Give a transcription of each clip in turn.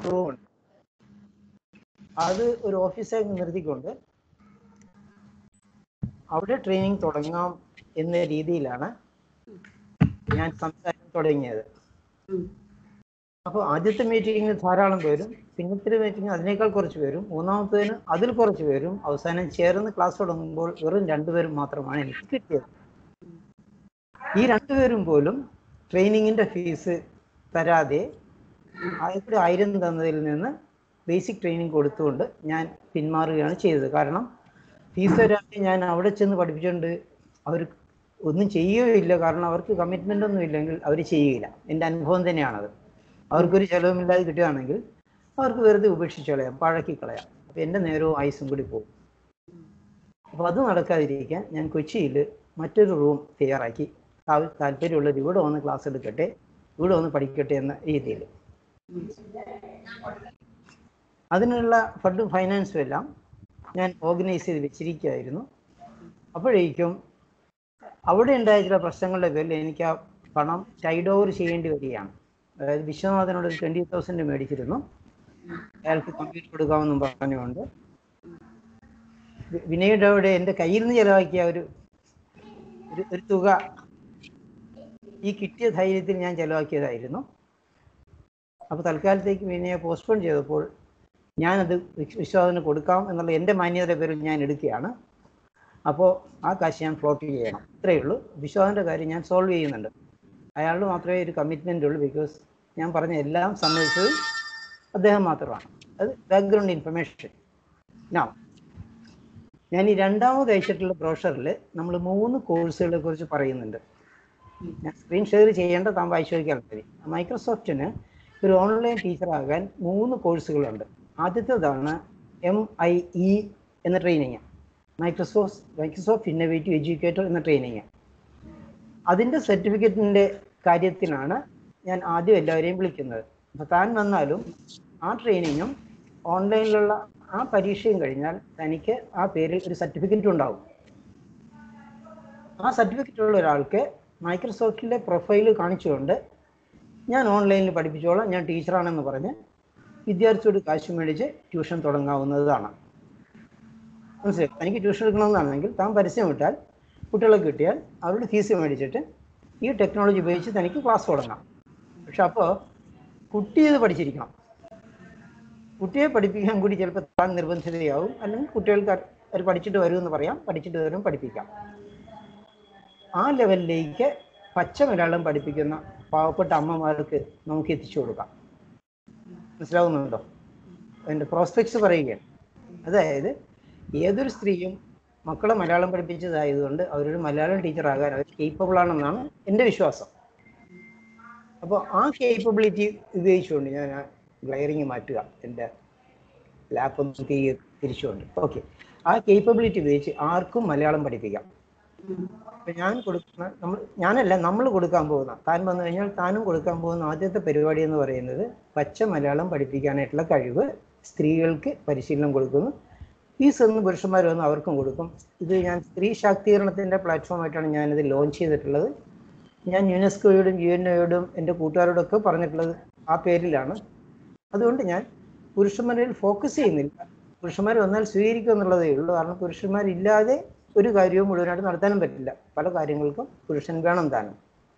Room ഉണ്ട് അത് ഒരു ഓഫീസായി നിർത്തിക്കൊണ്ട് അവിടെ ട്രെയിനിങ് തുടങ്ങാം എന്ന രീതിയിലാണ് ഞാൻ സംസാരം തുടങ്ങിയത് ഉം. അപ്പോൾ ആദ്യത്തെ മീറ്റിങ്ങിൽ ധാരാളം പേരും പിന്നത്തെ മീറ്റിംഗ് അതിനേക്കാൾ കുറച്ച് പേരും മൂന്നാമത്തേന് അതിൽ കുറച്ച് പേരും അവസാനം ചേർന്ന് ക്ലാസ് തുടങ്ങുമ്പോൾ വെറും രണ്ടുപേരും മാത്രമാണ് എനിക്ക് കിട്ടിയത് ഈ രണ്ടുപേരും പോലും ട്രെയിനിങ്ങിന്റെ ഫീസ് തരാതെ ആയിരത്തി ആയിരം തന്നതിൽ നിന്ന് ബേസിക് ട്രെയിനിങ് കൊടുത്തുകൊണ്ട് ഞാൻ പിന്മാറുകയാണ് ചെയ്തത് കാരണം ഫീസ് തരാതെ ഞാൻ അവിടെ ചെന്ന് പഠിപ്പിച്ചുകൊണ്ട് അവർ ഒന്നും ചെയ്യുകയില്ല കാരണം അവർക്ക് കമ്മിറ്റ്മെൻ്റ് ഒന്നും ഇല്ലെങ്കിൽ അവർ ചെയ്യുകയില്ല എൻ്റെ അനുഭവം തന്നെയാണത് അവർക്കൊരു ചിലവുമില്ലാതെ കിട്ടുകയാണെങ്കിൽ അവർക്ക് വെറുതെ ഉപേക്ഷിച്ച് കളയാം പഴക്കി കളയാം അപ്പം എൻ്റെ നേരവും ആയുസും കൂടി പോകും അപ്പോൾ അത് നടക്കാതിരിക്കാൻ ഞാൻ കൊച്ചിയിൽ മറ്റൊരു റൂം തയ്യാറാക്കി താ- താല്പര്യമുള്ളവർ ഇവിടെ വന്ന് ക്ലാസ് എടുക്കട്ടെ ഇവിടെ വന്ന് പഠിക്കട്ടെ എന്ന രീതിയിൽ അതിനുള്ള ഫണ്ടും ഫൈനാൻസും എല്ലാം ഞാൻ ഓർഗനൈസ് ചെയ്ത് വെച്ചിരിക്കുകയായിരുന്നു അപ്പോഴേക്കും അവിടെ ഉണ്ടായ ചില പ്രശ്നങ്ങളുടെ പേരിൽ എനിക്ക് ആ പണം ടൈഡ് ഓവർ ചെയ്യേണ്ടി വരികയാണ് അതായത് വിശ്വനാഥനോട് ഒരു ട്വൻറ്റി തൗസൻഡ് മേടിച്ചിരുന്നു അയാൾക്ക് കമ്പ്യൂട്ടർ കൊടുക്കാമെന്നും പറഞ്ഞുകൊണ്ട് വി- വിനയുടെ അവിടെ എൻ്റെ കയ്യിൽ നിന്ന് ചിലവാക്കിയ ഒരു ഒരു- ഒരു തുക ഈ കിട്ടിയ ധൈര്യത്തിൽ ഞാൻ ചെലവാക്കിയതായിരുന്നു അപ്പോൾ തൽക്കാലത്തേക്ക് വിനയെ പോസ്റ്റ്പോൺ ചെയ്തപ്പോൾ ഞാനത് വിശ്- വിശ്വാസത്തിന് കൊടുക്കാം എന്നുള്ള എൻ്റെ മാന്യതയുടെ പേരിൽ ഞാൻ എടുക്കുകയാണ് അപ്പോൾ ആ കാശ് ഞാൻ ഫ്ലോട്ട് ചെയ്യണം ഇത്രയേ ഉള്ളൂ വിശ്വാസിൻ്റെ കാര്യം ഞാൻ സോൾവ് ചെയ്യുന്നുണ്ട് അയാളുടെ മാത്രമേ ഒരു കമ്മിറ്റ്മെൻ്റ് ഉള്ളൂ ബിക്കോസ് ഞാൻ പറഞ്ഞ എല്ലാം സമ്മതിച്ചത് അദ്ദേഹം മാത്രമാണ് അത് ബാക്ക്ഗ്രൗണ്ട് ഇൻഫർമേഷൻ ഞാൻ ഞാൻ ഈ രണ്ടാമത് അയച്ചിട്ടുള്ള ബ്രോഷറിൽ നമ്മൾ മൂന്ന് കോഴ്സുകളെ കുറിച്ച് പറയുന്നുണ്ട് ഞാൻ സ്ക്രീൻ ഷെയർ ചെയ്യേണ്ട താൻ വായിച്ചു നോക്കിയാൽ മതി മൈക്രോസോഫ്റ്റിന് ഒരു ഓൺലൈൻ ടീച്ചറാകാൻ മൂന്ന് കോഴ്സുകളുണ്ട് ആദ്യത്തേതാണ് എം ഐ ഇ എന്ന training Microsoft Microsoft innovative educator എന്ന ട്രെയിനിങ് അതിൻ്റെ സർട്ടിഫിക്കറ്റിൻ്റെ കാര്യത്തിലാണ് ഞാൻ ആദ്യം എല്ലാവരെയും വിളിക്കുന്നത് അപ്പോൾ താൻ വന്നാലും ആ ട്രെയിനിങ്ങും ഓൺലൈനിലുള്ള ആ പരീക്ഷയും കഴിഞ്ഞാൽ തനിക്ക് ആ പേരിൽ ഒരു സർട്ടിഫിക്കറ്റ് ഉണ്ടാവും ആ സർട്ടിഫിക്കറ്റ് ഉള്ള ഒരാൾക്ക് മൈക്രോസോഫ്റ്റിലെ പ്രൊഫൈൽ കാണിച്ചുകൊണ്ട് ഞാൻ ഓൺലൈനിൽ പഠിപ്പിച്ചോളാം ഞാൻ ടീച്ചറാണെന്ന് പറഞ്ഞ് വിദ്യാർത്ഥിയോട് കാശ് മേടിച്ച് ട്യൂഷൻ തുടങ്ങാവുന്നതാണ് മനസ്സിലായി തനിക്ക് ട്യൂഷൻ എടുക്കണമെന്നാണെങ്കിൽ താൻ പരസ്യം വിട്ടാൽ കുട്ടികളെ കിട്ടിയാൽ അവരുടെ ഫീസ് മേടിച്ചിട്ട് ഈ ടെക്നോളജി ഉപയോഗിച്ച് തനിക്ക് ക്ലാസ് തുടങ്ങാം പക്ഷെ അപ്പോൾ കുട്ടി ഇത് പഠിച്ചിരിക്കണം കുട്ടിയെ പഠിപ്പിക്കാൻ കൂടി ചിലപ്പോൾ താൻ നിർബന്ധിതയാവും അല്ലെങ്കിൽ കുട്ടികൾക്ക് അവർ പഠിച്ചിട്ട് വരുമെന്ന് പറയാം പഠിച്ചിട്ട് വരും പഠിപ്പിക്കാം ആ ലെവലിലേക്ക് പച്ച മലയാളം പഠിപ്പിക്കുന്ന പാവപ്പെട്ട അമ്മമാർക്ക് നമുക്ക് എത്തിച്ചു കൊടുക്കാം മനസ്സിലാവുന്നുണ്ടോ അതിൻ്റെ പ്രോസ്പെക്ട്സ് പറയുകയാണ് അതായത് ഏതൊരു സ്ത്രീയും മക്കളെ മലയാളം പഠിപ്പിച്ചതായതുകൊണ്ട് അവരൊരു മലയാളം ടീച്ചറാകാൻ അവർ കേപ്പബിൾ ആണെന്നാണ് എൻ്റെ വിശ്വാസം അപ്പോൾ ആ കേപ്പബിലിറ്റി ഉപയോഗിച്ചുകൊണ്ട് ഞാൻ ആ ഗ്ലയറിങ് മാറ്റുക എൻ്റെ ലാപ്പ് ഒന്ന് തിരികെ തിരിച്ചുകൊണ്ട് ഓക്കെ ആ കേപ്പബിലിറ്റി ഉപയോഗിച്ച് ആർക്കും മലയാളം പഠിപ്പിക്കാം ഇപ്പൊ ഞാൻ കൊടുക്കുന്ന നമ്മൾ ഞാനല്ല നമ്മൾ കൊടുക്കാൻ പോകുന്ന താൻ വന്നു കഴിഞ്ഞാൽ താനും കൊടുക്കാൻ പോകുന്ന ആദ്യത്തെ പരിപാടി എന്ന് പറയുന്നത് പച്ച മലയാളം പഠിപ്പിക്കാനായിട്ടുള്ള കഴിവ് സ്ത്രീകൾക്ക് പരിശീലനം കൊടുക്കുന്നു ഫീസ് എന്ന് പുരുഷന്മാർ വന്ന് അവർക്കും കൊടുക്കും ഇത് ഞാൻ സ്ത്രീ ശാക്തീകരണത്തിന്റെ പ്ലാറ്റ്ഫോമായിട്ടാണ് ഞാനിത് ലോഞ്ച് ചെയ്തിട്ടുള്ളത് ഞാൻ യുനെസ്കോയോടും യു എൻ ഒയോടും എൻ്റെ കൂട്ടുകാരോടൊക്കെ പറഞ്ഞിട്ടുള്ളത് ആ പേരിലാണ് അതുകൊണ്ട് ഞാൻ പുരുഷന്മാരിൽ ഫോക്കസ് ചെയ്യുന്നില്ല പുരുഷന്മാർ വന്നാൽ സ്വീകരിക്കുക എന്നുള്ളതേ ഉള്ളൂ കാരണം പുരുഷന്മാരില്ലാതെ ഒരു കാര്യവും മുഴുവനായിട്ട് നടത്താനും പറ്റില്ല പല കാര്യങ്ങൾക്കും പുരുഷൻ വേണം താനും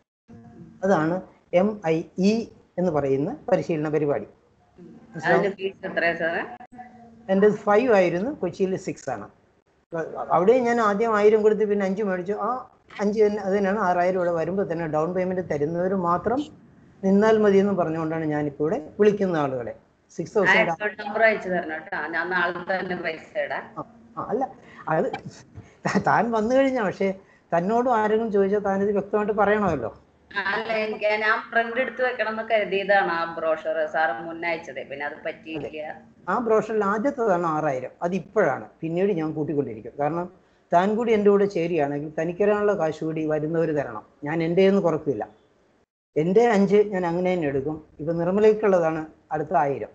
അതാണ് എം ഐ ഇ എന്ന് പറയുന്ന പരിശീലന പരിപാടി അതിന്റെ ഫീസ് എത്രയാ സാറേ എൻ്റെ ഫൈവ് ആയിരുന്നു കൊച്ചിയിൽ സിക്സ് ആണ് അവിടെ ഞാൻ ആദ്യം ആയിരം കൊടുത്ത് പിന്നെ അഞ്ച് മേടിച്ചു ആ അഞ്ച് തന്നെ അത് തന്നെയാണ് ആറായിരം ഇവിടെ വരുമ്പോൾ തന്നെ ഡൗൺ പേയ്മെന്റ് തരുന്നവർ മാത്രം നിന്നാൽ മതി എന്ന് പറഞ്ഞുകൊണ്ടാണ് ഞാനിപ്പോൾ ഇവിടെ വിളിക്കുന്ന ആളുകളെ സിക്സ് തൗസൻഡ് അക്കൗണ്ട് നമ്പർ അയച്ചു തരണം കേട്ടോ ഞാൻ നാളെ തന്നെ പൈസ ഇടാം അല്ല അത് താൻ വന്നു കഴിഞ്ഞാൽ പക്ഷേ തന്നോടും ആരെങ്കിലും ചോദിച്ചാൽ താനിത് വ്യക്തമായിട്ട് പറയണമല്ലോ അല്ല എനിക്ക് ഞാൻ പ്രിന്റ് എടുത്ത് വെക്കണം എന്ന് കരുതിയതാണ് ആ ബ്രോഷർ സാറ് മുന്നേ അയച്ചത് പിന്നെ അത് പറ്റിയില്ല ആ ബ്രോഷറിൽ ആദ്യത്തേതാണ് ആറായിരം അത് ഇപ്പോഴാണ് പിന്നീട് ഞാൻ കൂട്ടിക്കൊണ്ടിരിക്കും കാരണം താൻ കൂടി എൻ്റെ കൂടെ ചേരുകയാണെങ്കിൽ തനിക്കരാനുള്ള കാശ് കൂടി വരുന്നവർ തരണം ഞാൻ എൻ്റെ നിന്ന് കുറക്കില്ല എൻ്റെ അഞ്ച് ഞാൻ അങ്ങനെ തന്നെ എടുക്കും ഇപ്പൊ നിർമ്മലയ്ക്കുള്ളതാണ് അടുത്ത ആയിരം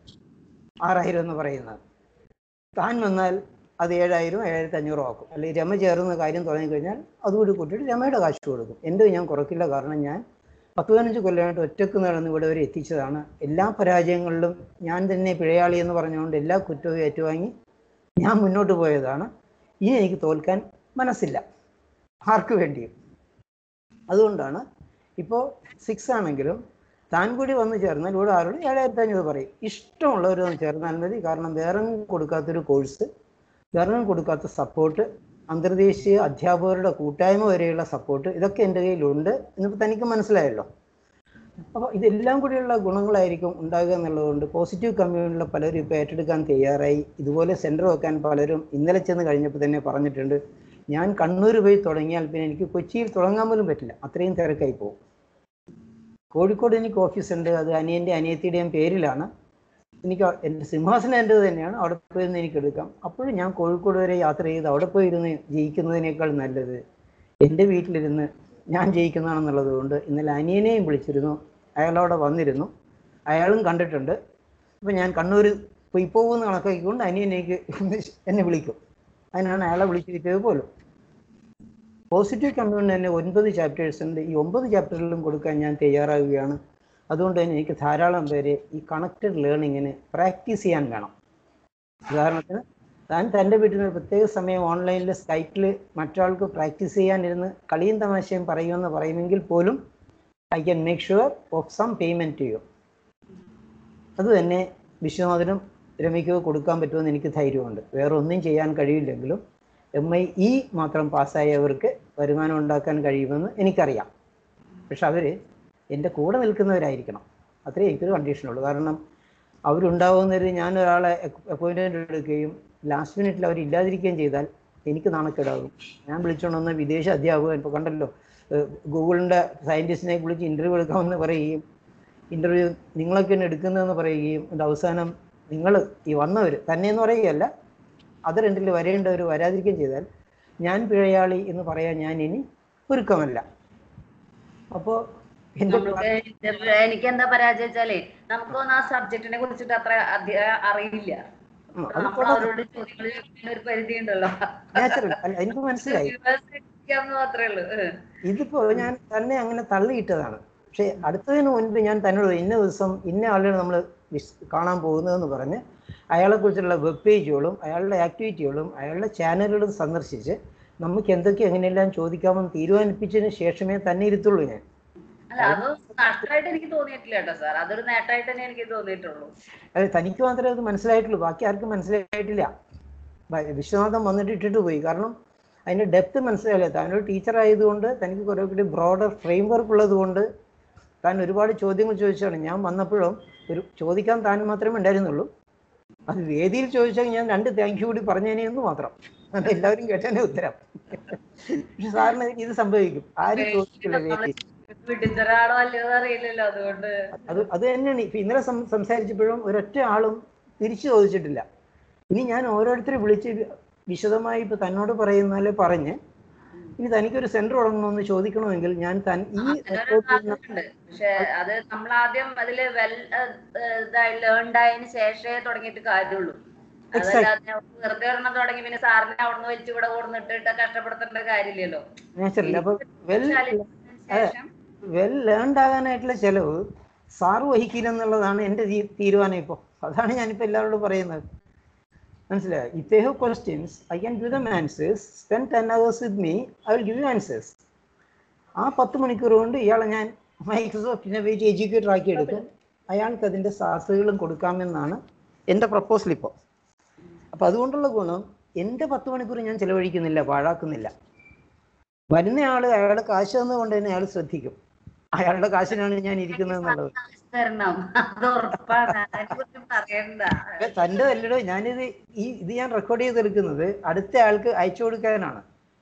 ആറായിരം എന്ന് പറയുന്നത് താൻ വന്നാൽ അത് ഏഴായിരം ഏഴായിരത്തി അഞ്ഞൂറും ആക്കും അല്ലെങ്കിൽ രമ ചേർന്ന കാര്യം തുടങ്ങിക്കഴിഞ്ഞാൽ അതുകൂടി കൂട്ടിയിട്ട് രമയുടെ കാശ് കൊടുക്കും എൻ്റെ ഞാൻ കുറക്കില്ല കാരണം ഞാൻ പത്ത് പതിനഞ്ച് കൊല്ലമായിട്ട് ഒറ്റക്ക് നടന്ന് ഇവിടെ വരെ എത്തിച്ചതാണ് എല്ലാ പരാജയങ്ങളിലും ഞാൻ തന്നെ പിഴയാളി എന്ന് പറഞ്ഞുകൊണ്ട് എല്ലാ കുറ്റവും ഏറ്റുവാങ്ങി ഞാൻ മുന്നോട്ട് പോയതാണ് ഇനി എനിക്ക് തോൽക്കാൻ മനസ്സില്ല ആർക്ക് വേണ്ടിയും അതുകൊണ്ടാണ് ഇപ്പോൾ സിക്സ് ആണെങ്കിലും താൻ കൂടി വന്ന് ചേർന്നാൽ ഇവിടെ ആരോട് ഏഴായിരത്തി അഞ്ഞൂറ് പറയും ഇഷ്ടമുള്ളവർ വന്ന് ചേർന്നാൽ മതി കാരണം വേറെ കൊടുക്കാത്തൊരു കോഴ്സ് വേറെ കൊടുക്കാത്ത സപ്പോർട്ട് അന്തർദേശീയ അധ്യാപകരുടെ കൂട്ടായ്മ വരെയുള്ള സപ്പോർട്ട് ഇതൊക്കെ എൻ്റെ കയ്യിലുണ്ട് എന്നിപ്പോൾ തനിക്ക് മനസ്സിലായല്ലോ അപ്പോൾ ഇതെല്ലാം കൂടിയുള്ള ഗുണങ്ങളായിരിക്കും ഉണ്ടാകുക എന്നുള്ളതുകൊണ്ട് പോസിറ്റീവ് കമ്മ്യൂണിറ്റിയിലെ പലരും ഇപ്പോൾ ഏറ്റെടുക്കാൻ തയ്യാറായി ഇതുപോലെ സെൻറ്റർ വെക്കാൻ പലരും ഇന്നലെ ചെന്ന് കഴിഞ്ഞപ്പോൾ തന്നെ പറഞ്ഞിട്ടുണ്ട് ഞാൻ കണ്ണൂർ പോയി തുടങ്ങിയാൽ പിന്നെ എനിക്ക് കൊച്ചിയിൽ തുടങ്ങാൻ പോലും പറ്റില്ല അത്രയും തിരക്കായി പോകും കോഴിക്കോട് എനിക്ക് ഓഫീസുണ്ട് അത് അനിയൻ്റെ അനിയത്തിയുടെയും പേരിലാണ് എനിക്ക് അ- എൻ്റെ സിംഹാസനം എൻ്റെത് തന്നെയാണ് അവിടെ പോയി നിന്ന് എനിക്ക് എടുക്കാം അപ്പോഴും ഞാൻ കോഴിക്കോട് വരെ യാത്ര ചെയ്ത് അവിടെ പോയി ഇരുന്ന് ജയിക്കുന്നതിനേക്കാൾ നല്ലത് എൻ്റെ വീട്ടിലിരുന്ന് ഞാൻ ജയിക്കുന്നതാണെന്നുള്ളത് കൊണ്ട് ഇന്നലെ അനിയനെയും വിളിച്ചിരുന്നു അയാളവിടെ വന്നിരുന്നു അയാളും കണ്ടിട്ടുണ്ട് അപ്പം ഞാൻ കണ്ണൂർ പോയി പോകുന്ന കണക്കാക്കിക്കൊണ്ട് അനിയനേക്ക് എന്നെ വിളിക്കും അതിനാണ് അയാളെ വിളിച്ചു കിട്ടിയത് പോലും പോസിറ്റീവ് കമ്മ്യൂണിന് തന്നെ ഒൻപത് ചാപ്റ്റേഴ്സ് ഉണ്ട് ഈ ഒമ്പത് ചാപ്റ്ററിലും കൊടുക്കാൻ ഞാൻ തയ്യാറാവുകയാണ് അതുകൊണ്ട് തന്നെ എനിക്ക് ധാരാളം പേര് ഈ കണക്റ്റഡ് ലേണിങ്ങിന് പ്രാക്ടീസ് ചെയ്യാൻ വേണം ഉദാഹരണത്തിന് താൻ തൻ്റെ വീട്ടിൽ നിന്ന് ഒരു പ്രത്യേക സമയം ഓൺലൈനിൽ സ്കൈപ്പിൽ മറ്റൊരാൾക്ക് പ്രാക്ടീസ് ചെയ്യാനിരുന്ന് കളിയും തമാശയും പറയുമെന്ന് പറയുമെങ്കിൽ പോലും I can make sure of some payment to you അത് തന്നെ വിശ്വനാഥനും രമിക്കോ കൊടുക്കാൻ പറ്റുമെന്ന് എനിക്ക് ധൈര്യമുണ്ട് വേറെ ഒന്നും ചെയ്യാൻ കഴിയില്ലെങ്കിലും എം ഐ ഇ മാത്രം പാസ്സായവർക്ക് വരുമാനം ഉണ്ടാക്കാൻ കഴിയുമെന്ന് എനിക്കറിയാം പക്ഷെ അവർ എൻ്റെ കൂടെ നിൽക്കുന്നവരായിരിക്കണം അത്രേ എനിക്കൊരു കണ്ടീഷനുള്ളൂ കാരണം അവരുണ്ടാവുന്നൊരു ഞാൻ ഒരാളെ അപ്പോയിൻമെൻ്റ് എടുക്കുകയും ലാസ്റ്റ് മിനിറ്റിൽ അവർ ഇല്ലാതിരിക്കുകയും ചെയ്താൽ എനിക്ക് നാണക്കേടാകും ഞാൻ വിളിച്ചുകൊണ്ട് വന്ന വിദേശ അധ്യാപകൻ ഇപ്പോൾ കണ്ടല്ലോ ഏഹ് ഗൂഗിളിൻ്റെ സയൻറ്റിസ്റ്റിനെ വിളിച്ച് ഇൻ്റർവ്യൂ എടുക്കാമെന്ന് പറയുകയും ഇൻ്റർവ്യൂ നിങ്ങളൊക്കെ എന്നെ എടുക്കുന്നതെന്ന് പറയുകയും എന്നിട്ട് അവസാനം നിങ്ങൾ ഈ വന്നവർ തന്നെ എന്ന് പറയുകയല്ല അത് രണ്ടിൽ വരേണ്ടവർ വരാതിരിക്കുകയും ചെയ്താൽ ഞാൻ പിഴയാളി എന്ന് പറയാൻ ഞാൻ ഇനി ഒരുക്കമല്ല അപ്പോൾ എൻ്റെ നമുക്ക് interview- എനിക്ക് എന്താ പരാജയം വെച്ചാലേ നമുക്കൊന്നും ആ സബ്ജക്റ്റിനെ കുറിച്ചിട്ട് അത്ര അധികം അറിയില്ല ഉം, അത് നമ്മൾ അവരോട് ചോദ്യങ്ങൾ ചോദിക്കുന്ന ഒരു പരിധി ഉണ്ടല്ലോ നാച്ചുറൽ അല്ല എനിക്ക് മനസ്സിലായി എന്ന് മാത്രമേ ഉള്ളൂ ഏഹ്. ഇതിപ്പോ ഞാൻ തന്നെ അങ്ങനെ തള്ളിയിട്ടതാണ് പക്ഷെ അടുത്തതിന് മുൻപ് ഞാൻ തന്നോട് ഇന്ന ദിവസം ഇന്ന ആളുകൾ നമ്മൾ കാണാൻ പോകുന്നതെന്ന് പറഞ്ഞ് അയാളെ കുറിച്ചുള്ള വെബ് പേജുകളും അയാളുടെ ആക്ടിവിറ്റികളും അയാളുടെ ചാനലുകളും സന്ദർശിച്ച് നമുക്ക് എന്തൊക്കെ എങ്ങനെയെല്ലാം ചോദിക്കാമെന്ന് തീരുമാനിപ്പിച്ചതിന് ശേഷമേ തന്നെ ഇരുത്തുള്ളൂ ഞാൻ അല്ല അത് നഷ്ടമായിട്ട് എനിക്ക് തോന്നിയിട്ടില്ല കേട്ടോ സാർ അതൊരു നേട്ടമായിട്ട് തന്നെ എനിക്ക് തോന്നിയിട്ടുള്ളൂ അത് തനിക്ക് മാത്രമേ അത് മനസ്സിലായിട്ടുള്ളൂ ബാക്കി ആർക്കും മനസ്സിലായിട്ടില്ല ബ- വിശ്വനാഥൻ വന്നിട്ട് ഇട്ടിട്ട് പോയി കാരണം അതിൻ്റെ ഡെപ്ത് മനസ്സിലായില്ല താനൊരു ടീച്ചർ ആയതുകൊണ്ട് തനിക്ക് കുറേ കൂടി ബ്രോഡർ ഫ്രെയിം വർക്ക് ഉള്ളത് കൊണ്ട് താൻ ഒരുപാട് ചോദ്യങ്ങൾ ചോദിച്ചാണ് ഞാൻ വന്നപ്പോഴും ഒരു ചോദിക്കാൻ താൻ മാത്രമേ ഉണ്ടായിരുന്നുള്ളൂ അത് വേദിയിൽ ചോദിച്ചാൽ ഞാൻ രണ്ട് താങ്ക് യു കൂടി പറഞ്ഞേനെ എന്ന് മാത്രം അത് എല്ലാവരും കേട്ടേനെ ഉത്തരം പക്ഷെ സാറിന് ഇത് സംഭവിക്കും ആരും ചോദിക്കില്ല വേദിയിൽ വിടിച്ചറാണോ അല്ലയോ അറിയില്ലല്ലോ അതുകൊണ്ട് അത് അത് തന്നെയാണ് ഇപ്പൊ ഇന്നലെ സം- സംസാരിച്ചപ്പോഴും ഒരൊറ്റ ആളും തിരിച്ചു ചോദിച്ചിട്ടില്ല ഇനി ഞാൻ ഓരോരുത്തരെ വിളിച്ച് വിശദമായി ഇപ്പൊ തന്നോട് പറയുന്നാല് പറഞ്ഞ് ഇനി തനിക്കൊരു സെന്റർ തുടങ്ങണമെന്ന് ചോദിക്കണമെങ്കിൽ ഞാൻ തൻ ഈ അതിനൊരു record ചെയ്യുന്ന- സാധ്യതയുണ്ട് പക്ഷെ അത് നമ്മൾ ആദ്യം അതില് വെൽ ഇതായി ലേൺഡ് ആയതിനു ശേഷമേ തുടങ്ങിയിട്ട് കാര്യമുള്ളൂ അതല്ലാതെ വെറുതെ ഒരെണ്ണം തുടങ്ങി പിന്നെ സാറിനെ അവിടുന്ന് വെച്ച് ഇവിടെ കൊടുന്നിട്ട് കഷ്ടപ്പെടുത്തേണ്ട കാര്യമില്ലല്ലോ naturally. അപ്പൊ വെൽ ശേഷം വെൽ ലേൺഡ് ആകാനായിട്ടുള്ള ചെലവ് സാറ് വഹിക്കില്ല എന്നുള്ളതാണ് എൻ്റെ തീ- തീരുമാനം ഇപ്പോൾ അതാണ് ഞാനിപ്പോൾ എല്ലാവരോടും പറയുന്നത് മനസ്സിലായോ if they have questions I can give them answers spend ten hours with me I will give you answers ആ പത്ത് മണിക്കൂർ കൊണ്ട് ഇയാളെ ഞാൻ മൈക്രോസോഫ്റ്റിനെ വെച്ച് എഡ്യൂക്കേറ്റർ ആക്കി എടുക്കും അയാൾക്ക് അതിൻ്റെ സാധ്യതകളും കൊടുക്കാമെന്നാണ് എൻ്റെ പ്രപ്പോസൽ ഇപ്പോൾ അപ്പോൾ അതുകൊണ്ടുള്ള ഗുണം എൻ്റെ പത്ത് മണിക്കൂർ ഞാൻ ചിലവഴിക്കുന്നില്ല പാഴാക്കുന്നില്ല വരുന്ന ആള് അയാളുടെ കാശ് തന്നുകൊണ്ട് തന്നെ അയാൾ ശ്രദ്ധിക്കും അയാളുടെ കാശിനാണ് ഞാൻ ഇരിക്കുന്നത് എന്നുള്ളത് കാശ് തരണം അത് ഉറപ്പാണ് അതിനെക്കുറിച്ച് പറയണ്ട അപ്പൊ തൻ്റെ അല്ലടോ ഞാനിത് ഈ ഇത് ഞാൻ റെക്കോർഡ് ചെയ്തെടുക്കുന്നത് അടുത്ത ആൾക്ക് അയച്ചു കൊടുക്കാനാണ്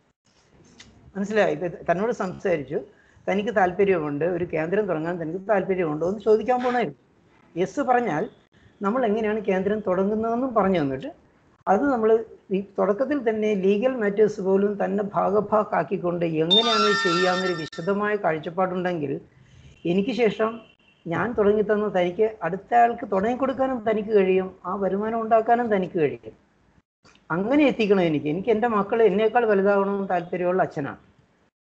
മനസ്സിലായി ഇപ്പൊ തന്നോട് സംസാരിച്ചു തനിക്ക് താല്പര്യമുണ്ട് ഒരു കേന്ദ്രം തുടങ്ങാൻ തനിക്ക് താല്പര്യമുണ്ടോ എന്ന് ചോദിക്കാൻ പോണായിരുന്നു യെസ് പറഞ്ഞാൽ നമ്മൾ എങ്ങനെയാണ് കേന്ദ്രം തുടങ്ങുന്നതെന്നും പറഞ്ഞു തന്നിട്ട് അത് നമ്മൾ ഈ തുടക്കത്തിൽ തന്നെ ലീഗൽ മാറ്റേഴ്സ് പോലും തന്നെ ഭാഗഭാക്കാക്കിക്കൊണ്ട് എങ്ങനെയാണ് ഇത് ചെയ്യാമെന്നൊരു വിശദമായ കാഴ്ചപ്പാടുണ്ടെങ്കിൽ എനിക്ക് ശേഷം ഞാൻ തുടങ്ങി തന്ന തനിക്ക് അടുത്ത ആൾക്ക് തുടങ്ങി കൊടുക്കാനും തനിക്ക് കഴിയും ആ വരുമാനം ഉണ്ടാക്കാനും തനിക്ക് കഴിയും അങ്ങനെ എത്തിക്കണം എനിക്ക് എനിക്ക് എൻ്റെ മക്കൾ എന്നേക്കാൾ വലുതാകണമെന്ന് താല്പര്യമുള്ള അച്ഛനാണ്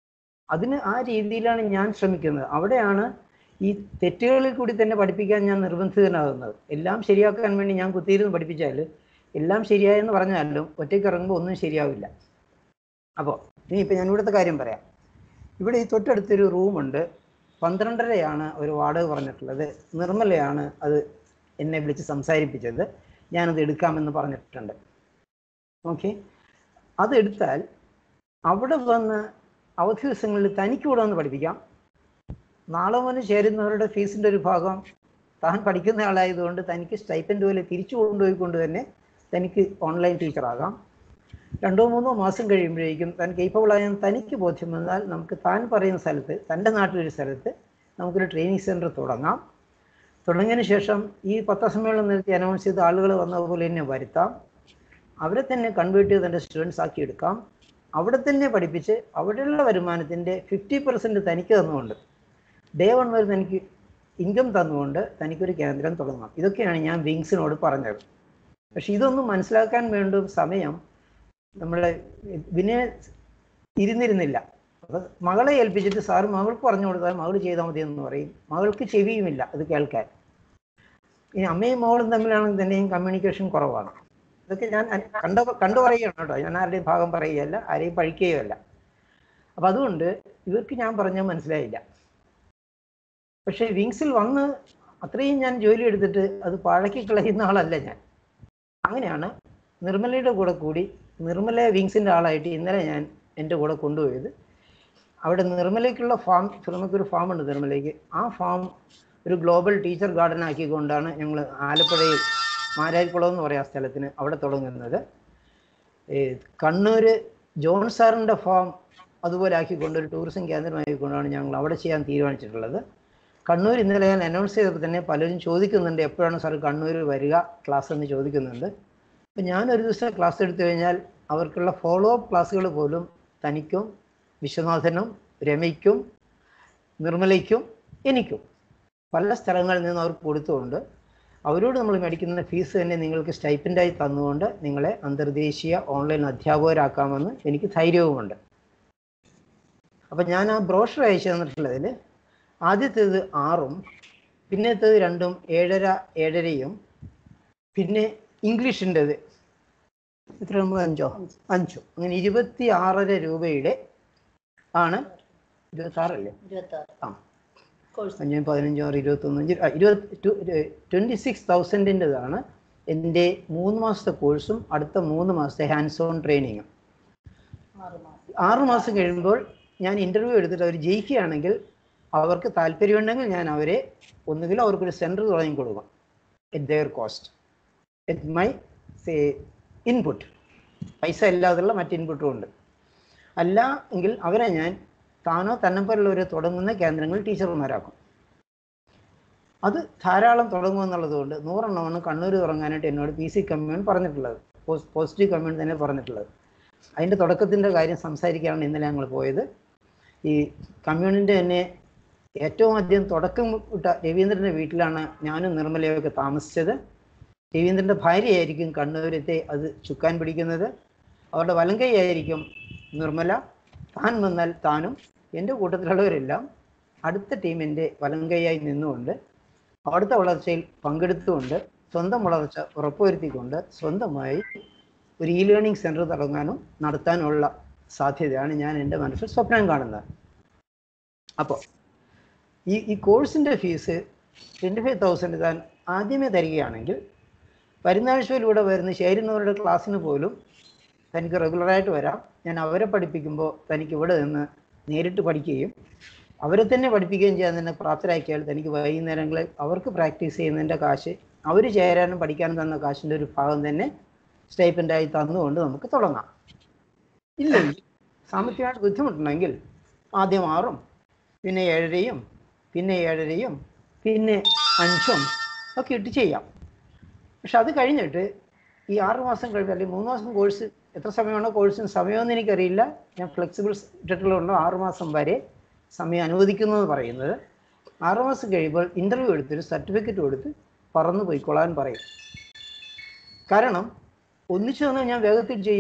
അതിന് ആ രീതിയിലാണ് ഞാൻ ശ്രമിക്കുന്നത് അവിടെയാണ് ഈ തെറ്റുകളിൽ കൂടി തന്നെ പഠിപ്പിക്കാൻ ഞാൻ നിർബന്ധിതനാകുന്നത് എല്ലാം ശരിയാക്കാൻ വേണ്ടി ഞാൻ കുത്തിയിരുന്ന് പഠിപ്പിച്ചാൽ എല്ലാം ശരിയായെന്ന് പറഞ്ഞാലും ഒറ്റയ്ക്ക് ഇറങ്ങുമ്പോൾ ഒന്നും ശരിയാവില്ല അപ്പോൾ ഇനിയിപ്പോൾ ഞാൻ ഇവിടുത്തെ കാര്യം പറയാം ഇവിടെ ഈ തൊട്ടടുത്തൊരു റൂമുണ്ട് പന്ത്രണ്ടരയാണ് ഒരു വാടക പറഞ്ഞിട്ടുള്ളത് നിർമ്മലയാണ് അത് എന്നെ വിളിച്ച് സംസാരിപ്പിച്ചത് ഞാനത് എടുക്കാമെന്ന് പറഞ്ഞിട്ടുണ്ട് ഓക്കെ അത് എടുത്താൽ അവിടെ വന്ന് അവധി ദിവസങ്ങളിൽ തനിക്ക് കൂടെ വന്ന് പഠിപ്പിക്കാം നാളെ മുതൽ ചേരുന്നവരുടെ ഫീസിൻ്റെ ഒരു ഭാഗം താൻ പഠിക്കുന്ന ആളായതുകൊണ്ട് തനിക്ക് സ്റ്റൈപ്പൻഡ് പോലെ തിരിച്ചു കൊണ്ടുപോയിക്കൊണ്ട് തന്നെ തനിക്ക് ഓൺലൈൻ ടീച്ചറാകാം രണ്ടോ മൂന്നോ മാസം കഴിയുമ്പോഴേക്കും താൻ കേപ്പബിൾ ആയ തനിക്ക് ബോധ്യം വന്നാൽ നമുക്ക് താൻ പറയുന്ന സ്ഥലത്ത് തൻ്റെ നാട്ടിലൊരു സ്ഥലത്ത് നമുക്കൊരു ട്രെയിനിങ് സെൻറ്റർ തുടങ്ങാം തുടങ്ങിയതിന് ശേഷം ഈ പത്രസമ്മേളനം നിർത്തി അനൗൺസ് ചെയ്ത ആളുകൾ വന്നതുപോലെ തന്നെ വരുത്താം അവരെ തന്നെ കൺവേർട്ട് ചെയ്ത് തൻ്റെ സ്റ്റുഡൻസ് ആക്കി എടുക്കാം അവിടെ തന്നെ പഠിപ്പിച്ച് അവിടെയുള്ള വരുമാനത്തിൻ്റെ ഫിഫ്റ്റി പെർസെൻറ്റ് തനിക്ക് തന്നുകൊണ്ട് ഡേ വൺ വരെ തനിക്ക് ഇൻകം തന്നുകൊണ്ട് തനിക്കൊരു കേന്ദ്രം തുടങ്ങാം ഇതൊക്കെയാണ് ഞാൻ വിങ്സിനോട് പറഞ്ഞത് പക്ഷെ ഇതൊന്നും മനസ്സിലാക്കാൻ വേണ്ട സമയം നമ്മളെ വിനയ ഇരുന്നിരുന്നില്ല അപ്പൊ മകളെ ഏൽപ്പിച്ചിട്ട് സാറ് മകൾക്ക് പറഞ്ഞു കൊടുത്താൽ മകൾ ചെയ്താൽ മതി എന്ന് പറയും മകൾക്ക് ചെവിയുമില്ല അത് കേൾക്കാൻ ഇനി അമ്മയും മകളും തമ്മിലാണെങ്കിൽ തന്നെയും കമ്മ്യൂണിക്കേഷൻ കുറവാണ് ഇതൊക്കെ ഞാൻ അൻ- കണ്ട കണ്ടു പറയുകയാണ് കേട്ടോ ഞാൻ ആരുടെയും ഭാഗം പറയുകയല്ല ആരെയും പഴിക്കുകയല്ല അപ്പൊ അതുകൊണ്ട് ഇവർക്ക് ഞാൻ പറഞ്ഞാൽ മനസ്സിലായില്ല പക്ഷേ വിങ്സിൽ വന്ന് അത്രയും ഞാൻ ജോലി എടുത്തിട്ട് അത് പാഴക്കി കളയുന്ന ആളല്ല ഞാൻ അങ്ങനെയാണ് നിർമ്മലയുടെ കൂടെ കൂടി നിർമ്മല വിങ്സിൻ്റെ ആളായിട്ട് ഇന്നലെ ഞാൻ എൻ്റെ കൂടെ കൊണ്ടുപോയത് അവിടെ നിർമ്മലയ്ക്കുള്ള ഫാം നമുക്കൊരു ഫാം ഉണ്ട് നിർമ്മലയ്ക്ക് ആ ഫാം ഒരു ഗ്ലോബൽ ടീച്ചർ ഗാർഡൻ ആക്കിക്കൊണ്ടാണ് ഞങ്ങൾ ആലപ്പുഴയിൽ മാരാരിക്കുളം എന്ന് പറയാം ആ സ്ഥലത്തിന് അവിടെ തുടങ്ങുന്നത് ഈ കണ്ണൂർ ജോൺ സാറിൻ്റെ ഫാം അതുപോലെ ആക്കിക്കൊണ്ട് ഒരു ടൂറിസം കേന്ദ്രമാക്കിക്കൊണ്ടാണ് ഞങ്ങൾ അവിടെ ചെയ്യാൻ തീരുമാനിച്ചിട്ടുള്ളത് കണ്ണൂർ ഇന്നലെ ഞാൻ അനൗൺസ് ചെയ്തപ്പോൾ തന്നെ പലരും ചോദിക്കുന്നുണ്ട് എപ്പോഴാണ് സാർ കണ്ണൂർ വരിക ക്ലാസ് എന്ന് ചോദിക്കുന്നുണ്ട് അപ്പം ഞാൻ ഒരു ദിവസം ക്ലാസ് എടുത്തു കഴിഞ്ഞാൽ അവർക്കുള്ള ഫോളോ അപ്പ് ക്ലാസ്സുകൾ പോലും തനിക്കും വിശ്വനാഥനും രമയ്ക്കും നിർമ്മലയ്ക്കും എനിക്കും പല സ്ഥലങ്ങളിൽ നിന്ന് അവർക്ക് കൊടുത്തുകൊണ്ട് അവരോട് നമ്മൾ മേടിക്കുന്ന ഫീസ് തന്നെ നിങ്ങൾക്ക് സ്റ്റൈപ്പൻ്റായി തന്നുകൊണ്ട് നിങ്ങളെ അന്തർദേശീയ ഓൺലൈൻ അധ്യാപകരാക്കാമെന്ന് എനിക്ക് ധൈര്യവുമുണ്ട് അപ്പം ഞാൻ ആ ബ്രോഷർ അയച്ചു തന്നിട്ടുള്ളതിൽ ആദ്യത്തേത് ആറും പിന്നത്തേത് രണ്ടും ഏഴര ഏഴരയും പിന്നെ ഇംഗ്ലീഷിൻ്റെത് എത്ര നമ്മൾ അഞ്ചോ അഞ്ചോ അങ്ങനെ ഇരുപത്തി ആറര രൂപയുടെ ആണ് ഇരുപത്തി ആറല്ലേ ആ അഞ്ചും പതിനഞ്ചും ആറ് ഇരുപത്തൊന്ന് അഞ്ച് ആ, ഇരുപത്തി ട്വൻറ്റി സിക്സ് തൗസൻഡിൻ്റെതാണ് എൻ്റെ മൂന്ന് മാസത്തെ കോഴ്സും അടുത്ത മൂന്ന് മാസത്തെ ഹാൻഡ്സ് ഓൺ ട്രെയിനിങ്ങും ആറ് മാസം കഴിയുമ്പോൾ ഞാൻ ഇൻ്റർവ്യൂ എടുത്തിട്ട് അവർ ജയിക്കുകയാണെങ്കിൽ അവർക്ക് താല്പര്യമുണ്ടെങ്കിൽ ഞാൻ അവരെ ഒന്നുകിൽ അവർക്കൊരു സെൻറ്റർ തുടങ്ങി കൊടുക്കും at their cost at my say input പൈസ ഇല്ലാതുള്ള മറ്റ് ഇൻപുട്ടും ഉണ്ട് അല്ല എങ്കിൽ അവരെ ഞാൻ താനോ തന്നെപ്പോലുള്ളവരെ തുടങ്ങുന്ന കേന്ദ്രങ്ങൾ ടീച്ചർമാരാക്കും അത് ധാരാളം തുടങ്ങുമെന്നുള്ളത് കൊണ്ട് നൂറെണ്ണമാണ് കണ്ണൂർ തുടങ്ങാനായിട്ട് എന്നോട് പി സി കമ്മ്യൂൺ പറഞ്ഞിട്ടുള്ളത് പോസിറ്റീവ് കമ്മ്യൂൺ തന്നെ പറഞ്ഞിട്ടുള്ളത് അതിൻ്റെ തുടക്കത്തിൻ്റെ കാര്യം സംസാരിക്കാനാണ് ഇന്നലെ ഞങ്ങൾ പോയത് ഈ കമ്മ്യൂണിൻ്റെ തന്നെ ഏറ്റവും ആദ്യം തുടക്കം ഇട്ട രവീന്ദ്രൻ്റെ വീട്ടിലാണ് ഞാനും നിർമ്മലയൊക്കെ താമസിച്ചത് രവീന്ദ്രൻ്റെ ഭാര്യയായിരിക്കും കണ്ണൂരത്തെ അത് ചുക്കാൻ പിടിക്കുന്നത് അവരുടെ വലങ്കൈയായിരിക്കും നിർമ്മല താൻ വന്നാൽ താനും എൻ്റെ കൂട്ടത്തിലുള്ളവരെല്ലാം അടുത്ത ടീമിൻ്റെ വലങ്കൈയായി നിന്നുകൊണ്ട് അവിടുത്തെ വളർച്ചയിൽ പങ്കെടുത്തുകൊണ്ട് സ്വന്തം വളർച്ച ഉറപ്പുവരുത്തിക്കൊണ്ട് സ്വന്തമായി ഒരു ഇ ലേണിംഗ് സെൻറ്റർ തുടങ്ങാനും നടത്താനുള്ള സാധ്യതയാണ് ഞാൻ എൻ്റെ മനസ്സിൽ സ്വപ്നം കാണുന്നത് അപ്പോൾ ഈ ഈ കോഴ്സിൻ്റെ ഫീസ് ട്വൻറ്റി ഫൈവ് തൗസൻഡ് താൻ ആദ്യമേ തരികയാണെങ്കിൽ വരുന്ന ആഴ്ചയിലൂടെ വരുന്ന ചേരുന്നവരുടെ ക്ലാസ്സിന് പോലും തനിക്ക് റെഗുലറായിട്ട് വരാം ഞാൻ അവരെ പഠിപ്പിക്കുമ്പോൾ തനിക്ക് ഇവിടെ നിന്ന് നേരിട്ട് പഠിക്കുകയും അവരെ തന്നെ പഠിപ്പിക്കുകയും ചെയ്യാൻ തന്നെ പ്രാപ്തരാക്കിയാൽ തനിക്ക് വൈകുന്നേരങ്ങളിൽ അവർക്ക് പ്രാക്ടീസ് ചെയ്യുന്നതിൻ്റെ കാശ് അവർ ചേരാനും പഠിക്കാനും തന്ന കാശിൻ്റെ ഒരു ഭാഗം തന്നെ സ്റ്റൈപ്പൻ്റായി തന്നുകൊണ്ട് നമുക്ക് തുടങ്ങാം ഇല്ലെങ്കിൽ സാമ്പത്തികമായിട്ട് ബുദ്ധിമുട്ടുണ്ടെങ്കിൽ ആദ്യം ആറും പിന്നെ ഏഴരയും പിന്നെ ഏഴരയും പിന്നെ അഞ്ചും ഒക്കെ ഇട്ട് ചെയ്യാം പക്ഷെ അത് കഴിഞ്ഞിട്ട് ഈ ആറ് മാസം കഴിഞ്ഞ് അല്ലെങ്കിൽ മൂന്ന് മാസം കോഴ്സ് എത്ര സമയമാണോ കോഴ്സിന് സമയമൊന്നും എനിക്കറിയില്ല ഞാൻ ഫ്ലെക്സിബിൾ ഇട്ടിട്ടുള്ളതുകൊണ്ട് ആറ് മാസം വരെ സമയം അനുവദിക്കുന്നു എന്ന് പറയുന്നത് ആറ് മാസം കഴിയുമ്പോൾ ഇൻ്റർവ്യൂ എടുത്തൊരു സർട്ടിഫിക്കറ്റ് കൊടുത്ത് പറന്നു പോയിക്കൊള്ളാൻ പറയും കാരണം ഒന്നിച്ചു തന്നെ ഞാൻ വേഗത്തിൽ ചെയ്യും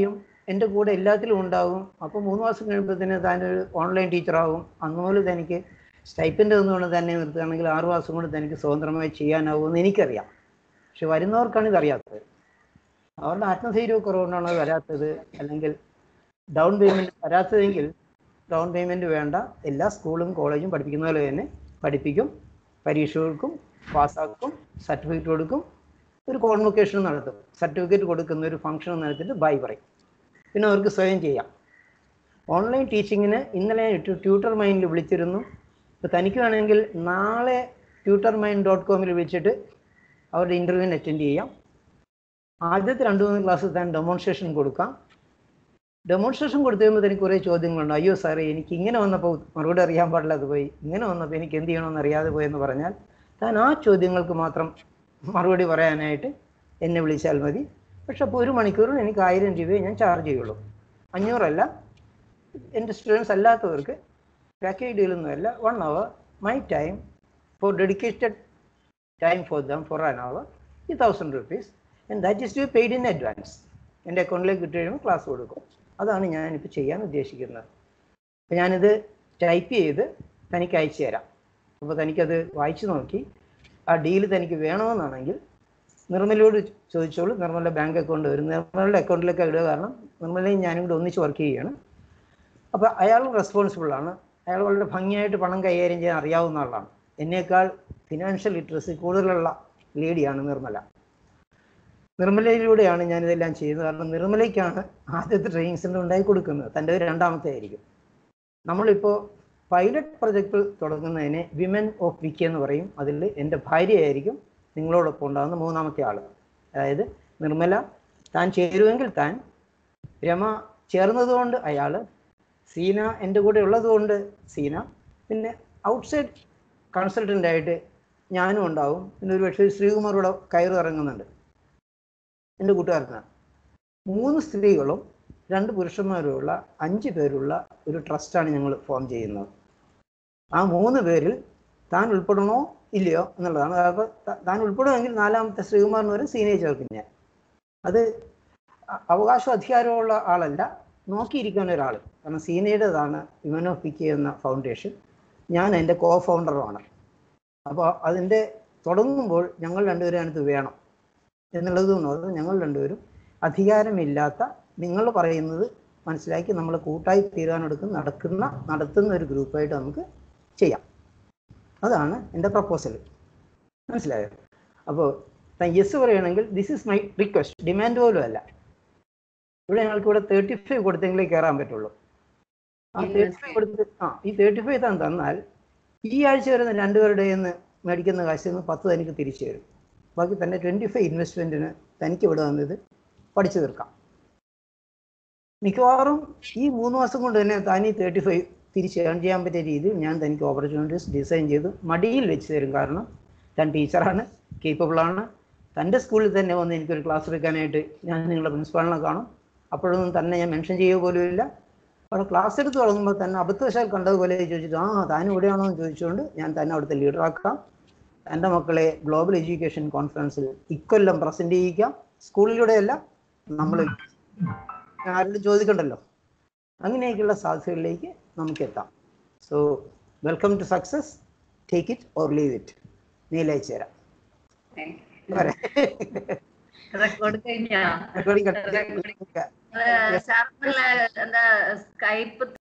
എൻ്റെ കൂടെ എല്ലാത്തിലും ഉണ്ടാകും അപ്പോൾ മൂന്ന് മാസം കഴിയുമ്പോഴത്തേന് താനൊരു ഓൺലൈൻ ടീച്ചറാകും അന്നുപോലെ തനിക്ക് സ്റ്റൈപ്പൻ്റ് ഒന്നുകൊണ്ട് തന്നെ നിർത്തുകയാണെങ്കിൽ ആറ് മാസം കൊണ്ട് തനിക്ക് സ്വതന്ത്രമായി ചെയ്യാനാവുമെന്ന് എനിക്കറിയാം പക്ഷെ വരുന്നവർക്കാണ് ഇതറിയാത്തത് അവരുടെ ആത്മധൈര്യ കുറവുകൊണ്ടാണ് അത് വരാത്തത് അല്ലെങ്കിൽ ഡൗൺ പേയ്മെൻറ്റ് വരാത്തതെങ്കിൽ ഡൗൺ പേയ്മെൻറ്റ് വേണ്ട എല്ലാ സ്കൂളും കോളേജും പഠിപ്പിക്കുന്ന പോലെ തന്നെ പഠിപ്പിക്കും പരീക്ഷ കൊടുക്കും പാസ്സാക്കും സർട്ടിഫിക്കറ്റ് കൊടുക്കും ഒരു കോൺവൊക്കേഷൻ നടത്തും സർട്ടിഫിക്കറ്റ് കൊടുക്കുന്ന ഒരു ഫംഗ്ഷൻ നടത്തിയിട്ട് ബൈ പറയും പിന്നെ അവർക്ക് സ്വയം ചെയ്യാം ഓൺലൈൻ ടീച്ചിങ്ങിന് ഇന്നലെ ട്യൂട്ടർ മൈൻഡിൽ വിളിച്ചിരുന്നു ഇപ്പോൾ തനിക്ക് വേണമെങ്കിൽ നാളെ ട്യൂട്ടർ മൈൻഡ് ഡോട്ട് കോമിൽ വിളിച്ചിട്ട് അവരുടെ ഇൻ്റർവ്യൂവിന് അറ്റൻഡ് ചെയ്യാം ആദ്യത്തെ രണ്ട് മൂന്ന് ക്ലാസ് താൻ ഡെമോൺസ്ട്രേഷൻ കൊടുക്കാം ഡെമോൺസ്ട്രേഷൻ കൊടുത്തു കഴിയുമ്പോൾ എനിക്ക് കുറേ ചോദ്യങ്ങളുണ്ട് അയ്യോ സാറേ എനിക്ക് ഇങ്ങനെ വന്നപ്പോൾ മറുപടി അറിയാൻ പാടില്ലാതെ പോയി ഇങ്ങനെ വന്നപ്പോൾ എനിക്ക് എന്ത് ചെയ്യണമെന്ന് അറിയാതെ പോയെന്ന് പറഞ്ഞാൽ താൻ ആ ചോദ്യങ്ങൾക്ക് മാത്രം മറുപടി പറയാനായിട്ട് എന്നെ വിളിച്ചാൽ മതി പക്ഷെ അപ്പോൾ ഒരു മണിക്കൂറിന് എനിക്ക് ആയിരം രൂപയെ ഞാൻ ചാർജ് ചെയ്യുള്ളൂ അഞ്ഞൂറല്ല എൻ്റെ സ്റ്റുഡൻസ് അല്ലാത്തവർക്ക് പാക്കേജ് ഡീലൊന്നുമല്ല one hour my time for dedicated time for them for an hour ഈ thousand rupees and that is to paid in advance എൻ്റെ അക്കൗണ്ടിലേക്ക് കിട്ടി കഴിയുമ്പോൾ ക്ലാസ് കൊടുക്കും അതാണ് ഞാനിപ്പോൾ ചെയ്യാൻ ഉദ്ദേശിക്കുന്നത് അപ്പോൾ ഞാനിത് ടൈപ്പ് ചെയ്ത് തനിക്ക് അയച്ചു തരാം അപ്പോൾ തനിക്കത് വായിച്ചു നോക്കി ആ ഡീല് തനിക്ക് വേണമെന്നാണെങ്കിൽ നിർമ്മലയോട് ചോദിച്ചോളൂ നിർമ്മല ബാങ്ക് അക്കൗണ്ട് വരും നിർമ്മലയുടെ അക്കൗണ്ടിലേക്ക് ഇടുക കാരണം നിർമ്മലയും ഞാനും കൂടെ ഒന്നിച്ച് വർക്ക് ചെയ്യുകയാണ് അപ്പോൾ അയാൾ റെസ്പോൺസിബിൾ ആണ് അയാൾ വളരെ ഭംഗിയായിട്ട് പണം കൈകാര്യം ചെയ്യാൻ അറിയാവുന്ന ആളാണ് എന്നേക്കാൾ ഫിനാൻഷ്യൽ ലിറ്ററസി കൂടുതലുള്ള ലേഡിയാണ് നിർമ്മല നിർമ്മലയിലൂടെയാണ് ഞാനിതെല്ലാം ചെയ്യുന്നത് കാരണം നിർമ്മലയ്ക്കാണ് ആദ്യത്തെ ട്രെയിനിങ് സെൻ്റർ ഉണ്ടാക്കി കൊടുക്കുന്നത് തൻ്റെ രണ്ടാമത്തെ ആയിരിക്കും നമ്മളിപ്പോൾ പൈലറ്റ് പ്രൊജക്ട് തുടങ്ങുന്നതിന് വിമൻ ഓഫ് വിക്കി എന്ന് പറയും അതിൽ എൻ്റെ ഭാര്യയായിരിക്കും നിങ്ങളോടൊപ്പം ഉണ്ടാകുന്ന മൂന്നാമത്തെ ആൾ അതായത് നിർമ്മല താൻ ചേരുമെങ്കിൽ താൻ രമ ചേർന്നതുകൊണ്ട് അയാൾ സീന എൻ്റെ കൂടെ ഉള്ളതുകൊണ്ട് സീന പിന്നെ ഔട്ട്സൈഡ് കൺസൾട്ടൻ്റ് ആയിട്ട് ഞാനും ഉണ്ടാവും പിന്നെ ഒരു പക്ഷേ ശ്രീകുമാർ ഇവിടെ കയറി ഇറങ്ങുന്നുണ്ട് എൻ്റെ കൂട്ടുകാരനാണ് മൂന്ന് സ്ത്രീകളും രണ്ട് പുരുഷന്മാരുമുള്ള അഞ്ച് പേരുള്ള ഒരു ട്രസ്റ്റാണ് ഞങ്ങൾ ഫോം ചെയ്യുന്നത് ആ മൂന്ന് പേരിൽ താൻ ഉൾപ്പെടണോ ഇല്ലയോ എന്നുള്ളതാണ് അപ്പോൾ താൻ ഉൾപ്പെടുമെങ്കിൽ നാലാമത്തെ ശ്രീകുമാറിന് വരെ സീനിയർ ചേർക്കും ഞാൻ അത് അ- അവകാശവും അധികാരമുള്ള ആളല്ല നോക്കിയിരിക്കുന്ന ഒരാൾ കാരണം സീനിയറുടേതാണ് വിമൻ ഓഫ് പിക്ക് എന്ന ഫൗണ്ടേഷൻ ഞാൻ എൻ്റെ കോ ഫൗണ്ടറുമാണ് അപ്പോൾ അതിൻ്റെ തുടങ്ങുമ്പോൾ ഞങ്ങൾ രണ്ടുപേരും അതിനകത്ത് വേണം എന്നുള്ളത് കൊണ്ട് ഞങ്ങൾ രണ്ടുപേരും അധികാരമില്ലാത്ത നിങ്ങൾ പറയുന്നത് മനസ്സിലാക്കി നമ്മൾ കൂട്ടായി തീരുമാനമെടുക്കുന്ന നടക്കുന്ന നടത്തുന്ന ഒരു ഗ്രൂപ്പായിട്ട് നമുക്ക് ചെയ്യാം അതാണ് എൻ്റെ പ്രപ്പോസൽ മനസ്സിലായോ അപ്പോൾ താൻ യെസ് പറയുകയാണെങ്കിൽ this is my request demand പോലും അല്ല ഇവിടെ ഞങ്ങൾക്ക് ഇവിടെ തേർട്ടി ഫൈവ് കൊടുത്തെങ്കിലേ കയറാൻ പറ്റുള്ളൂ ആ Yes, തേർട്ടി ഫൈവ് കൊടുത്ത് ആ ഈ തേർട്ടി ഫൈവ് താൻ തന്നാൽ ഈ ആഴ്ച വരുന്ന രണ്ടുപേരുടെ നിന്ന് മേടിക്കുന്ന കാശിൽ നിന്ന് പത്ത് തനിക്ക് തിരിച്ചു തരും ബാക്കി തന്നെ ട്വൻറ്റി ഫൈവ് ഇൻവെസ്റ്റ്മെൻറ്റിന് തനിക്ക് ഇവിടെ വന്നത് പഠിച്ചു തീർക്കാം മിക്കവാറും ഈ മൂന്ന് മാസം കൊണ്ട് തന്നെ താൻ ഈ തേർട്ടി ഫൈവ് തിരിച്ച് ഏൺ ചെയ്യാൻ പറ്റിയ രീതിയിൽ ഞാൻ തനിക്ക് ഓപ്പർച്യൂണിറ്റീസ് ഡിസൈൻ ചെയ്ത് മടിയിൽ വെച്ച് തരും കാരണം താൻ ടീച്ചറാണ് കേപ്പബിളാണ് തൻ്റെ സ്കൂളിൽ തന്നെ വന്ന് എനിക്കൊരു ക്ലാസ് എടുക്കാനായിട്ട് ഞാൻ നിങ്ങളുടെ പ്രിൻസിപ്പാളിനെ കാണും അപ്പോഴൊന്നും തന്നെ ഞാൻ മെൻഷൻ ചെയ്യുക പോലും ഇല്ല അവിടെ ക്ലാസ് എടുത്ത് തുടങ്ങുമ്പോൾ തന്നെ അബദ്ധവശാൽ കണ്ടതുപോലെ ചോദിച്ചിട്ട് ആ താൻ ഇവിടെയാണോ എന്ന് ചോദിച്ചുകൊണ്ട് ഞാൻ തന്നെ അവിടുത്തെ ലീഡറാക്കാം എൻ്റെ മക്കളെ ഗ്ലോബൽ എഡ്യൂക്കേഷൻ കോൺഫറൻസിൽ ഇക്കൊല്ലം പ്രസൻറ്റ് ചെയ്യിക്കാം സ്കൂളിലൂടെയല്ല നമ്മൾ ആരോടും ചോദിക്കണ്ടല്ലോ അങ്ങനെയൊക്കെയുള്ള സാധ്യതകളിലേക്ക് നമുക്ക് എത്താം so welcome to success take it or leave it mail അയച്ചു തരാം പോരെ? റെക്കോർഡ് കഴിഞ്ഞാ Recording cut- സാറിനുള്ള എന്താ സ്കൈപ്പ്